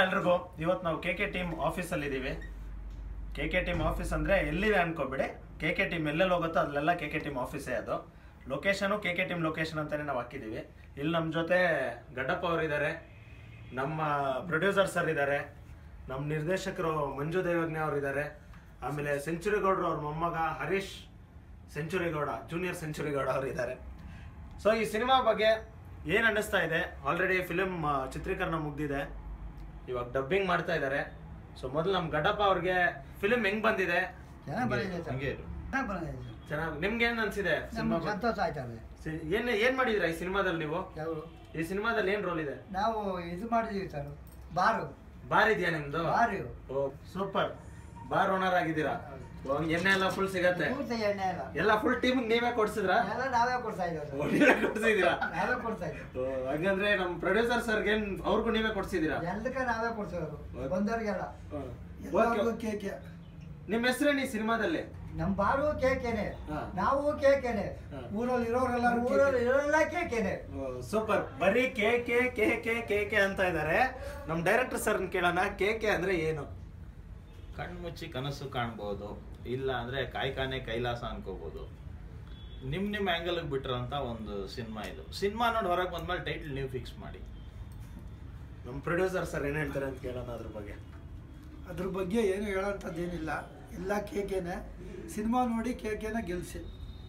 ಎಲ್ರಿಗೂ ಇವತ್ತು ನಾವು ಕೆ ಕೆ ಟೀಮ್ ಆಫೀಸಲ್ಲಿ ಇದ್ದೀವಿ ಕೆ ಕೆ ಟೀಮ್ ಆಫೀಸ್ ಅಂದರೆ ಎಲ್ಲಿದೆ ಅನ್ಕೋಬೇಡಿ ಕೆ ಕೆ ಟೀಮ್ ಎಲ್ಲೆಲ್ಲಿ ಹೋಗುತ್ತೋ ಅಲ್ಲೆಲ್ಲ ಕೆ ಕೆ ಟೀಮ್ ಆಫೀಸೇ ಅದು location K K team location ಅಂತಲೇ ನಾವು ಹಾಕಿದ್ದೀವಿ ಇಲ್ಲಿ ನಮ್ಮ ಜೊತೆ ಗಡ್ಡಪ್ಪ ಅವರಿದ್ದಾರೆ ನಮ್ಮ ಪ್ರೊಡ್ಯೂಸರ್ ಸರ್ ಇದ್ದಾರೆ ನಮ್ಮ ನಿರ್ದೇಶಕರು ಮಂಜು ದೇವಜ್ಞ ಅವರಿದ್ದಾರೆ ಆಮೇಲೆ ಸೆಂಚುರಿ ಗೌಡ್ರು ಅವ್ರ ಮೊಮ್ಮಗ Harish century Gowda junior century Gowda ಅವರು ಇದ್ದಾರೆ ಸೊ ಈ ಸಿನಿಮಾ ಬಗ್ಗೆ ಏನು ಅನ್ನಿಸ್ತಾ ಇದೆ ಆಲ್ರೆಡಿ ಫಿಲಿಮ್ ಚಿತ್ರೀಕರಣ ಮುಗ್ದಿದೆ ಇವಾಗ ಡಬ್ಬಿಂಗ್ ಮಾಡ್ತಾ ಇದ್ದಾರೆ ಸೊ ಮೊದಲು ನಮ್ಮ ಗಡ್ಡಪ್ಪ ಅವ್ರಿಗೆ ಫಿಲಿಮ್ ಹೆಂಗ್ ಬಂದಿದೆ ಚೆನ್ನಾಗಿ ಬಂದಿದೆ ಸರ್ ಹಂಗೆ ಇರು. ಚೆನ್ನಾಗಿ ಬಂದಿದೆ ಸರ್ ಚೆನ್ನಾಗಿ ನಿಮ್ಗೆ ಏನ್ ಅನ್ಸಿದೆ ಸಿನಿಮಾ ನಮ್ಗೆ ಸಂತೋಷ ಆಯ್ತದೆ ಏನ್ ಏನ್ ಮಾಡಿದಿರಾ ಈ ಸಿನಿಮಾದಲ್ಲಿ ನೀವು ಯಾವ ಈ ಸಿನಿಮಾದಲ್ಲಿ ಏನ್ ರೋಲ್ ಇದೆ ನಾವು ಇದು ಮಾಡಿದೀವಿ ಸರ್ ಬಾರು ಬಾರ್ ಇದೆಯಾ ನಿಮ್ದು ಬಾರು ಓ ಸೂಪರ್ ಬಾರ್ ಓನರ್ ಆಗಿದ್ದೀರಾ ಓ, ಎಣ್ಣೆ ಎಲ್ಲ ಫುಲ್ ಸಿಗತ್ತೆ ಪೂರ್ತಿ ಎಣ್ಣೆ ಎಲ್ಲ ಎಲ್ಲ ಫುಲ್ ಟೀಮ್ ನೀವೇ ಕೊಡ್ಸಿದ್ರಾ ಎಲ್ಲ ನಾವೇ ಕೊಡ್ತಾ ಇದ್ದೇವೆ ಓ, ಸರ್ ನೀವೇ ಕೊಡ್ಸಿದೀರಾ ನಾವೇ ಕೊಡ್ತಾ ಇದ್ದೇವೆ ಓ, ಹಂಗಂದ್ರೆ ನಮ್ ಪ್ರೊಡ್ಯೂಸರ್ ಸರ್ಗೆ ಅವ್ರಿಗೂ ನೀವೇ ಕೊಡ್ಸಿದೀರಾ ಎಲ್ಲದಕ್ಕೆ ನಾವೇ ಕೊಡ್ಸೋದು ಬಂದವ್ರಿಗೆಲ್ಲ ಓಕೆ ಕೇಕೆ ನಿಮ್ ಹೆಸರೇನು ಈ ಸಿನಿಮಾದಲ್ಲಿ ನಮ್ಮ ಬಾರು ಕೇಕೇನೆ ಹಾ. ನಾವು ಕೇಕೇನೆ ಹಾ. ಊರಲ್ಲಿ ಇರೋರೆಲ್ಲ ಊರಲ್ಲಿ ಇರೋರೆಲ್ಲ ಕೇಕೇನೆ ಸೂಪರ್ ಬರೀ K K K K K K ಅಂತ ಇದ್ದಾರೆ ನಮ್ ಡೈರೆಕ್ಟರ್ ಸರ್ ಕೇಳೋಣ ಕೆ ಕೆ ಅಂದ್ರೆ ಏನು ಕಣ್ಮುಚ್ಚಿ ಕನಸು ಕಾಣ್ಬೋದು ಇಲ್ಲ ಅಂದ್ರೆ ಕಾಯ್ಕಾನೆ ಕೈಲಾಸ ಅನ್ಕೋಬಹುದು ನಿಮ್ ನಿಮ್ ಆಂಗಲ್ ಬಿಟ್ಟಿರೋಂಥ ಒಂದು ಸಿನಿಮಾ ಇದು ಸಿನಿಮಾ ನೋಡಿ ಹೊರಗೆ ಬಂದ್ಮೇಲೆ ಟೈಟಲ್ ನೀವು ಫಿಕ್ಸ್ ಮಾಡಿ ನಮ್ ಪ್ರೊಡ್ಯೂಸರ್ ಸರ್ ಏನ್ ಹೇಳ್ತಾರೆ ಅಂತ ಕೇಳೋಣ ಅದ್ರ ಬಗ್ಗೆ ಅದ್ರ ಬಗ್ಗೆ ಏನು ಹೇಳೋಂಥದ್ದೇನಿಲ್ಲ ಎಲ್ಲ ಕೇಕೇನೆ ಸಿನಿಮಾ ನೋಡಿ ಕೇಕೇನ ಗೆಲ್ಸಿ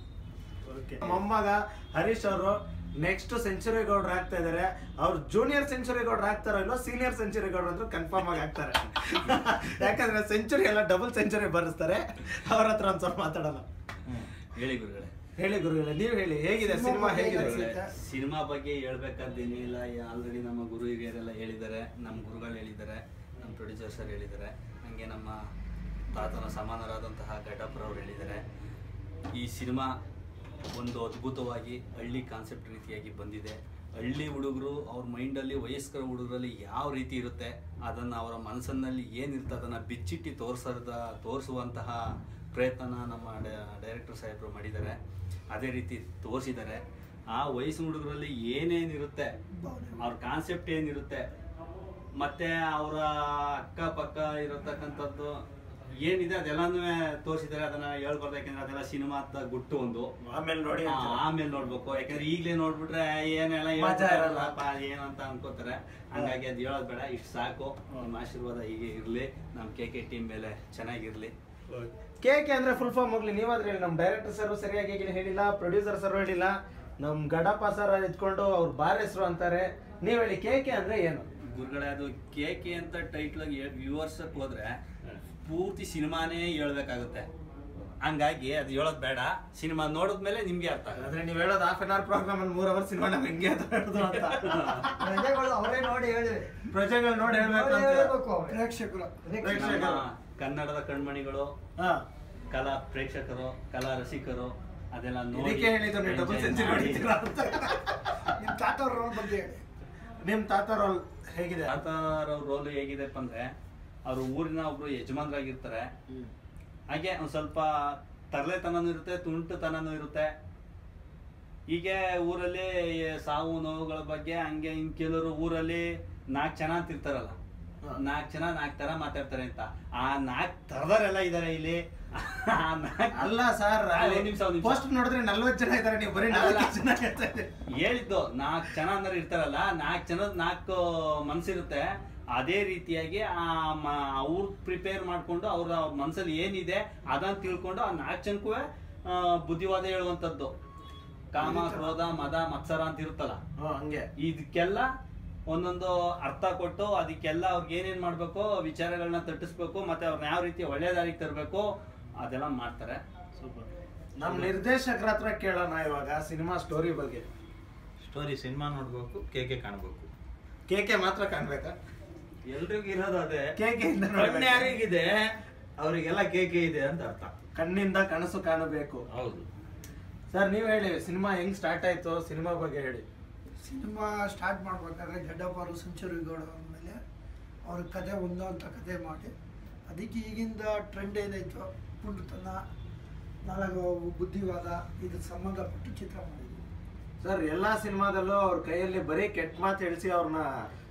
ಮೊಮ್ಮಗ ಹರೀಶ್ ಅವರು ನೆಕ್ಸ್ಟ್ ಸೆಂಚುರಿ ಗೌಡ್ರು ಆಗ್ತಾ ಇದಾರೆ ಅವ್ರು ಜೂನಿಯರ್ ಸೆಂಚುರಿ ಗೌಡ್ರು ಆಗ್ತಾರೋ ಇಲ್ಲೋ ಸೀನಿಯರ್ ಸೆಂಚುರಿ ಗೌಡ್ರು ಅಂದ್ರೆ ಕನ್ಫರ್ಮ್ ಆಗಿ ಆಗ್ತಾರೆ ಯಾಕಂದ್ರೆ ಸೆಂಚುರಿ ಎಲ್ಲ ಡಬಲ್ ಸೆಂಚುರಿ ಬರ್ಸ್ತಾರೆ ಅವ್ರ ಹತ್ರ ಒಂದ್ ಸ್ವಲ್ಪ ಮಾತಾಡೋಣ ಹೇಳಿ ಗುರುಗಳೇ ಹೇಳಿ ಗುರುಗಳೇ ನೀವು ಹೇಳಿ ಹೇಗಿದೆ ಸಿನಿಮಾ ಸಿನಿಮಾ ಬಗ್ಗೆ ಹೇಗಿದೆ ಅನ್ಸುತ್ತೆ? ಸಿನಿಮಾ ಬಗ್ಗೆ ಹೇಳ್ಬೇಕಂತೇನಿಲ್ಲ ಆಲ್ರೆಡಿ ನಮ್ಮ ಗುರು ಹಿರಿಯರೆಲ್ಲ ಹೇಳಿದ್ದಾರೆ ನಮ್ಮ ಗುರುಗಳು ಹೇಳಿದ್ದಾರೆ ನಮ್ಮ ಪ್ರೊಡ್ಯೂಸರ್ ಸರ್ ಹೇಳಿದ್ದಾರೆ ಹಾಗೆ ನಮ್ಮ ತಾತನ ಸಮಾನರಾದಂತಹ ಘಟಪ್ರವ್ರು ಹೇಳಿದ್ದಾರೆ ಈ ಸಿನಿಮಾ ಒಂದು ಅದ್ಭುತವಾಗಿ ಹಳ್ಳಿ ಕಾನ್ಸೆಪ್ಟ್ ರೀತಿಯಾಗಿ ಬಂದಿದೆ ಹಳ್ಳಿ ಹುಡುಗರು ಅವ್ರ ಮೈಂಡಲ್ಲಿ ವಯಸ್ಕರ ಹುಡುಗರಲ್ಲಿ ಯಾವ ರೀತಿ ಇರುತ್ತೆ ಅದನ್ನು ಅವರ ಮನಸ್ಸಿನಲ್ಲಿ ಏನಿರುತ್ತೆ ಅದನ್ನು ಬಿಚ್ಚಿಟ್ಟು ತೋರಿಸದ ತೋರಿಸುವಂತಹ ಪ್ರಯತ್ನನ ನಮ್ಮ ಡೈರೆಕ್ಟರ್ ಸಾಹೇಬರು ಮಾಡಿದ್ದಾರೆ ಅದೇ ರೀತಿ ತೋರಿಸಿದ್ದಾರೆ ಆ ವಯಸ್ಸಿನ ಹುಡುಗರಲ್ಲಿ ಏನೇನಿರುತ್ತೆ ಅವ್ರ ಕಾನ್ಸೆಪ್ಟ್ ಏನಿರುತ್ತೆ ಮತ್ತೆ ಅವರ ಅಕ್ಕಪಕ್ಕ ಇರತಕ್ಕಂಥದ್ದು ಏನಿದೆ ಅದೆಲ್ಲಾನು ತೋರಿಸಿದ್ದಾರೆ ಅದನ್ನ ಹೇಳ್ಬಾರ್ದು ಯಾಕಂದ್ರೆ ಅದೆಲ್ಲ ಸಿನಿಮಾದ ಗುಟ್ಟು ಒಂದು ಆಮೇಲೆ ನೋಡಿ ಆ, ಅಂತೀರಾ? ಆಮೇಲೆ ನೋಡ್ಬೇಕು ಯಾಕಂದ್ರೆ ಈಗ್ಲೇ ನೋಡ್ಬಿಟ್ರೆ ಏನೆಲ್ಲ ಮಜಾ ಇರಲ್ಲ. ಹೇಳ್ತಾರಲ್ಲಪ್ಪ ಏನು ಅಂತ ಅನ್ಕೋತಾರೆ ಹಂಗಾಗಿ ಅದು ಹೇಳೋದ್ ಬೇಡ ಇಷ್ಟು ಸಾಕು ನಿಮ್ಮ ಆಶೀರ್ವಾದ ಹೀಗೆ ಇರ್ಲಿ ನಮ್ಮ ಕೆ ಕೆ ಟೀಮ್ ಮೇಲೆ ಚೆನ್ನಾಗಿರ್ಲಿ ಕೆ ಕೆ ಅಂದ್ರೆ ಫುಲ್ ಫಾರ್ಮ್ ಹೋಗ್ಲಿ ನೀವಾದ್ರೆ ಹೇಳಿ ನಮ್ಮ ಡೈರೆಕ್ಟರ್ ಸರ್ ಸರಿಯಾಗಿ ಹೇಳಿ- ಹೇಳಿಲ್ಲ ಪ್ರೊಡ್ಯೂಸರ್ ಸರ್ ಹೇಳಿಲ್ಲ ನಮ್ ಗಡಪ ಸರ್ ಇದ್ಕೊಂಡು ಅವ್ರ ಬಾರ್ ಹೆಸರು ಅಂತಾರೆ ನೀವ್ ಹೇಳಿ ಕೆ ಕೆ ಅಂದ್ರೆ ಏನು ಗುರುಗಳೇ ಅದು ಕೆ ಕೆ ಅಂತ ಟೈಟ್ಲ್ ವ್ಯೂವರ್ಸ್ ಹೋದ್ರೆ ಪೂರ್ತಿ ಸಿನಿಮಾನೇ ಹೇಳ್ಬೇಕಾಗುತ್ತೆ ಹಂಗಾಗಿ ಅದು ಹೇಳೋದ್ ಬೇಡ ಸಿನಿಮಾ ನೋಡಿದ್ಮೇಲೆ ನಿಮ್ಗೆ ಅರ್ಥ ಆಗುತ್ತೆ ಆದ್ರೆ ನೀವ್ ಹೇಳೋದು ಹಾಫ್ ಅನ್ ಅವರ್ ಪ್ರೋಗ್ರಾಮ್ ಅಲ್ಲಿ ಮೂರ್ ಅವರ್ ಸಿನಿಮಾ ನಮ್ಗೆ ಹೆಂಗೆ ಅಂತ ಹೇಳೋದು ಅಂತ ಪ್ರಜೆಗಳು ಅವರೇ ನೋಡಿ ಹೇಳಿ ಪ್ರಜೆಗಳು ನೋಡಿ ಹೇಳ್ಬೇಕು ಅವರೇ ಅಂತ ಹೇಳ್ಬೇಕು ಅವ್ರು. ಪ್ರೇಕ್ಷಕರು ಪ್ರೇಕ್ಷಕರು. ನಮ್ಮ ಕನ್ನಡದ ಕಣ್ಮಣಿಗಳು ಹಾ ಕಲಾ ಪ್ರೇಕ್ಷಕರು ಕಲಾ ರಸಿಕರು ಅದೆಲ್ಲ ನೋಡಿ ಇದಕ್ಕೆ ಹೇಳಿದ್ದು ನೀವು ಡಬಲ್ enjoy ಸೆಂಚುರಿ ಮಾಡಿ. ಹೊಡಿತೀರಾ ಅಂತ ನಿಮ್ಮ ತಾತವ್ರ ರೋಲ್ ಬಗ್ಗೆ ಹೇಳಿ ನಿಮ್ ತಾತ ರೋಲ್ ಹೇಗಿದೆ ತಾತರವ್ರ ರೋಲ್ ಹೇಗಿದೆಪ್ಪ ಅಂದ್ರೆ ಅವರು ಊರಿನ ಒಬ್ರು ಯಜಮಾನ್ರಾಗಿರ್ತಾರೆ ಹಾಗೆ ಒಂದ್ ಸ್ವಲ್ಪ ತರಲೆತನನೂ ಇರುತ್ತೆ ತುಂಟುತನನೂ ಇರುತ್ತೆ ಹೀಗೆ ಊರಲ್ಲಿ ಸಾವು ನೋವುಗಳ ಬಗ್ಗೆ ಹಂಗೆ ಇನ್ ಕೆಲವರು ಊರಲ್ಲಿ ನಾಲ್ಕು ಜನ ಅಂತ ಇರ್ತಾರಲ್ಲ ಹಾ. ನಾಲ್ಕು ಜನ ನಾಲ್ಕು ತರ ಮಾತಾಡ್ತಾರೆ ಅಂತ ಆ ನಾಲ್ಕು ತರದವರೆಲ್ಲ ಇದಾರೆ ಇಲ್ಲಿ ಆ ನಾಲ್ಕ್- ಅಲ್ಲ ಸರ್ ಅಲ್ಲ, ಒಂದ್ ನಿಮಿಷ, ಒಂದ್ ನಿಮಿಷ. ಪೋಸ್ಟ್ ನೋಡಿದ್ರೆ ನಲ್ವತ್ ಜನ ಇದಾರೆ ನೀವು ಬರೀ ನಾಲ್ಕು ಜನ ಹೇಳ್ತಾ ಇದ್ದೀರಿ. ಹೇಳಿದ್ದು ನಾಲ್ಕು ಜನ ಅಂದ್ರೆ ಇರ್ತಾರಲ್ಲ ನಾಲ್ಕು ಜನದ ನಾಲ್ಕು ಮನ್ಸಿರುತ್ತೆ ಅದೇ ರೀತಿಯಾಗಿ ಆ ಅವ್ರು ಪ್ರಿಪೇರ್ ಮಾಡ್ಕೊಂಡು ಅವ್ರ ಮನ್ಸಲ್ಲಿ ಏನಿದೆ ಅದನ್ನ ತಿಳ್ಕೊಂಡು ಆ ನಾಲ್ಕು ಜನಕ್ಕೂ ಬುದ್ಧಿವಾದ ಹೇಳುವಂಥದ್ದು ಕಾಮ ಕ್ರೋಧ ಮದ ಮತ್ಸರ ಅಂತ ಇರುತ್ತಲ್ಲ ಹಾ ಹಂಗೆ ಇದಕ್ಕೆಲ್ಲ ಒಂದೊಂದು ಅರ್ಥ ಕೊಟ್ಟು ಅದಕ್ಕೆಲ್ಲ ಅವ್ರಿಗೆ ಏನೇನ್ ಮಾಡ್ಬೇಕು ವಿಚಾರಗಳನ್ನ ತಟ್ಟಿಸ್ಬೇಕು ಮತ್ತೆ ಅವ್ರನ್ನ ಯಾವ ರೀತಿ ಒಳ್ಳೆ ದಾರಿಗೆ ತರಬೇಕು ಅದೆಲ್ಲ ಮಾಡ್ತಾರೆ ಸೂಪರ್ ನಮ್ ನಿರ್ದೇಶಕರ ಹತ್ರ ಕೇಳೋಣ ಇವಾಗ ಸಿನಿಮಾ ಸ್ಟೋರಿ ಬಗ್ಗೆ ಸ್ಟೋರಿ ಸಿನಿಮಾ ನೋಡ್ಬೇಕು ಕೆ ಕೆ ಕಾಣ್ಬೇಕು ಕೆ ಕೆ ಮಾತ್ರ ಕಾಣ್ಬೇಕಾ ಎಲ್ರಿಗೂ ಇರೋದು ಅದೇ ಕೆ ಕೆ ಇಂದ ಕಣ್ಣು ನೋಡ್ಬೇಕಾ? ಯಾರಿಗಿದೆ ಅವರಿಗೆಲ್ಲ ಕೆ ಕೆ ಇದೆ ಅಂತ ಅರ್ಥ ಕಣ್ಣಿಂದ ಕನಸು ಕಾಣಬೇಕು ಹೌದು ಸರ್ ನೀವ್ ಹೇಳಿ ಸಿನಿಮಾ ಹೆಂಗ್ ಸ್ಟಾರ್ಟ್ ಆಯ್ತು ಸಿನಿಮಾ ಬಗ್ಗೆ ಹೇಳಿ ಸಿನಿಮಾ ಸ್ಟಾರ್ಟ್ ಮಾಡ್ಬೇಕಾದ್ರೆ ಗಡ್ಡಪ್ಪರು ಸೆಂಚುರಿ ಗೌಡ ಮೇಲೆ ಅವ್ರ ಕತೆ ಒಂದು ಅಂತ ಕತೆ ಮಾಡಿ ಅದಕ್ಕೆ ಈಗಿಂದ ಟ್ರೆಂಡ್ ಏನಾಯ್ತು ಪುಂಡತನ ನಾಲ್ಕು ಬುದ್ಧಿವಾದ ಇದಕ್ಕೆ ಸಂಬಂಧಪಟ್ಟು ಚಿತ್ರ ಮಾಡಿದ್ವಿ ಸರ್ ಎಲ್ಲಾ ಸಿನಿಮಾದಲ್ಲೂ ಅವ್ರ ಕೈಯಲ್ಲಿ ಬರೀ ಕೆಟ್ಟ ಮಾತು ಹೇಳಿಸಿ ಅವ್ರನ್ನ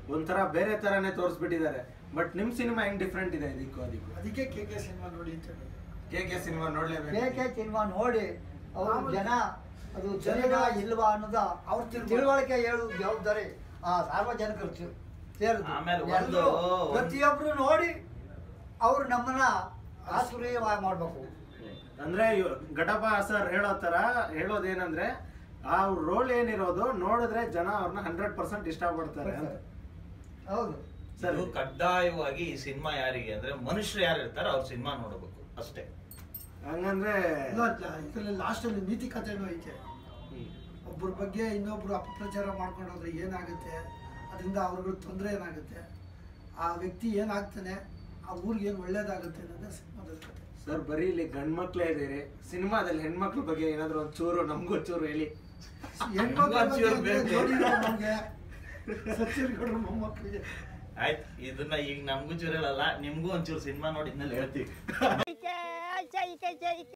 ಒಂಥರ ಬೇರೆ ತರಾನೇ ತೋರಿಸ್ಬಿಟ್ಟಿದ್ದಾರೆ ಬಟ್ ನಿಮ್ ಸಿನಿಮಾ ಹೆಂಗ್ ಡಿಫ್ರೆಂಟ್ ಇದೆ ಇದಕ್ಕೂ ಅದಕ್ಕೂ ಅದಕ್ಕೆ ಕೆ ಕೆ ಸಿನಿಮಾ ನೋಡಿ ಅಂತ ಹೇಳೋದು ಕೆ ಕೆ ಸಿನಿಮಾ ಕೆ ನೋಡ್ಲೇಬೇಕು ಕೆ ಸಿನಿಮಾ ನೋಡಿ ಅವರು ಆಮೇಲೆ ಜನ ಅದು ಜನಗಳ ಜನಗಳ ಇಲ್ವಾ ಅನ್ನೋದ ಅವ್ರ ತಿಳುವಳಿಕೆ. ತಿಳುವಳಿಕೆ ಹೇಳು ಜವಾಬ್ದಾರಿ ಆ ಸಾರ್ವಜನಿಕರು ಸೇ- ಸೇರಿದ್ರು ಆಮೇಲೆ ಒಂದು- ಎಲ್ರೂ ಪ್ರತಿಯೊಬ್ರು ನೋಡಿ ಅವ್ರು ನಮ್ಮನ್ನ ಆಸುರೀಯವಾಗಿ ಮಾಡ್ಬೇಕು ಅಂದ್ರೆ ಇವ್- ಘಟಪ ಸರ್ ಹೇಳೋ ತರ ಹೇಳೋದೇನಂದ್ರೆ ಆ ರೋಲ್ ಏನಿರೋದು ನೋಡಿದ್ರೆ ಜನ ಅವ್ರನ್ನ ಹಂಡ್ರೆಡ್ ಪರ್ಸೆಂಟ್ ಇಷ್ಟಪಡ್ತಾರೆ ಅಂತ ಹೌದು ಸರ್ ಇದು ಕಡ್ಡಾಯವಾಗಿ ಈ ಸಿನಿಮಾ ಯಾರಿಗೆ ಅಂದ್ರೆ ಮನುಷ್ಯರು ಯಾರು ಇರ್ತಾರೆ ಅವ್ರ ಸಿನಿಮಾ ನೋಡಬೇಕು ಅಷ್ಟೇ ಹಂಗಂದ್ರೆ ಇಲ್ಲ ಇದರಲ್ಲಿ ಲಾಸ್ಟ್ ಅಲ್ಲಿ ನೀತಿ ಕಥೆನೂ ಐತೆ ಒಬ್ಬರ ಬಗ್ಗೆ ಇನ್ನೊಬ್ರು ಅಪಪ್ರಚಾರ ಮಾಡ್ಕೊಂಡು ಹೋದ್ರೆ ಏನಾಗುತ್ತೆ ಅದರಿಂದ ಅವ್ರಿಗೆ ತೊಂದರೆ ಏನಾಗುತ್ತೆ ಆ ವ್ಯಕ್ತಿ ಏನಾಗ್ತಾನೆ ಆ ಊರಿಗೆ ಏನು ಒಳ್ಳೇದಾಗುತ್ತೆ ಅನ್ನೋದೇ ಸಿನಿಮಾದಲ್ಲಿ ಕಥೆ ಸರ್ ಬರೀ ಇಲ್ಲಿ ಗಂಡ್ ಮಕ್ಳೇ ಇದೀರಿ ಸಿನಿಮಾದಲ್ಲಿ ಹೆಣ್ಮಕ್ಳ ಬಗ್ಗೆ ಏನಾದ್ರು ಒಂದ್ ಚೂರು ನಮ್ಗೂ ಚೂರು ಹೇಳಿ ಹೆಣ್ಮಕ್ಳ ಬಗ್ಗೆ ಚೂರು ಅಂದ್ರೆ ಬೇಕು. ನೋಡಿರೋ ನಮ್ಗೆ ಸಚಿನ್ ಗೌಡ್ರ ಮೊಮ್ಮಕ್ಕಳಿಗೆ ಆಯ್ತು ಇದನ್ನ ಈಗ ನಮ್ಗೂ ಚೂರಲ್ಲ ನಿಮ್ಗೂ ಒಂಚೂರು ಸಿನಿಮಾ ನೋಡಿ ಇದ್ಮೇಲೆ ಹೇಳ್ತೀವಿ